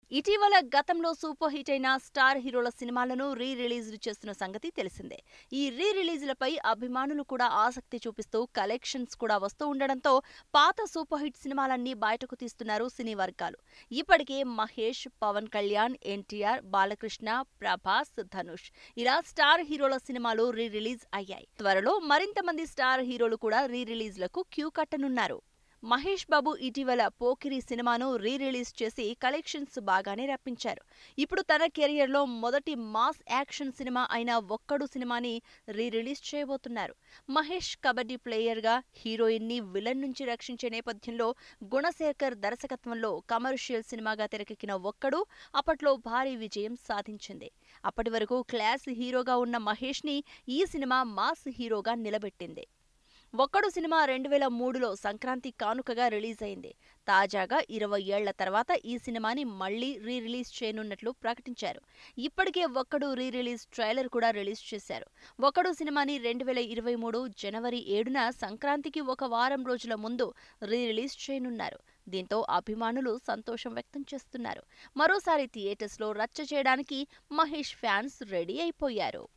ఇటీవల గతంలో super hit అయిన స్టార్ హీరోల సినిమాలను రీ రిలీజ్ చేస్తున్న సంగతి తెలిసిందే ఈ రీ రిలీజ్లపై అభిమానులు కూడా ఆసక్తి చూపిస్తూ కలెక్షన్స్ కూడా వస్తూ ఉండడంతో పాత సూపర్ హిట్ సినిమాలన్నీ బయటకు తీస్తున్నారు సినీ వర్గాలు ఇప్పటికే మహేష్ పవన్ కళ్యాణ్ ఎన్టీఆర్ బాలకృష్ణ ప్రభాస్ ధనుష్ ఇలా స్టార్ హీరోల సినిమాలు రీ రిలీజ్ అయ్యాయి త్వరలో మరింత మంది స్టార్ హీరోలు కూడా రీ రిలీజ్లకు క్యూ కట్టనున్నారు మహేష్ బాబు ఇటీవల పోకిరి సినిమాను రీ రిలీజ్ చేసి కలెక్షన్స్ బాగానే రప్పించారు ఇప్పుడు తన కెరియర్లో మొదటి మాస్ యాక్షన్ సినిమా అయిన ఒక్కడు సినిమాని రీ రిలీజ్ చేయబోతున్నారు మహేష్ కబడ్డీ ప్లేయర్గా హీరోయిన్ని విలన్ నుంచి రక్షించే నేపథ్యంలో గుణశేఖర్ దర్శకత్వంలో కమర్షియల్ సినిమాగా తెరకెక్కిన ఒక్కడు అప్పట్లో భారీ విజయం సాధించింది అప్పటి వరకు క్లాస్ హీరోగా ఉన్న మహేష్ని ఈ సినిమా మాస్ హీరోగా నిలబెట్టింది ఒక్కడు సినిమా రెండు వేల మూడులో సంక్రాంతి కానుకగా రిలీజ్ అయింది తాజాగా ఇరవై ఏళ్ల తర్వాత ఈ సినిమాని మళ్లీ రీ రిలీజ్ చేయనున్నట్లు ప్రకటించారు ఇప్పటికే ఒక్కడు రీ రిలీజ్ ట్రైలర్ కూడా రిలీజ్ చేశారు ఒక్కడు సినిమాని రెండు వేల ఇరవై మూడు జనవరి ఏడున సంక్రాంతికి ఒక వారం రోజుల ముందు రీ రిలీజ్ చేయనున్నారు దీంతో అభిమానులు సంతోషం వ్యక్తం చేస్తున్నారు మరోసారి థియేటర్స్లో రచ్చ చేయడానికి మహేష్ ఫ్యాన్స్ రెడీ అయిపోయారు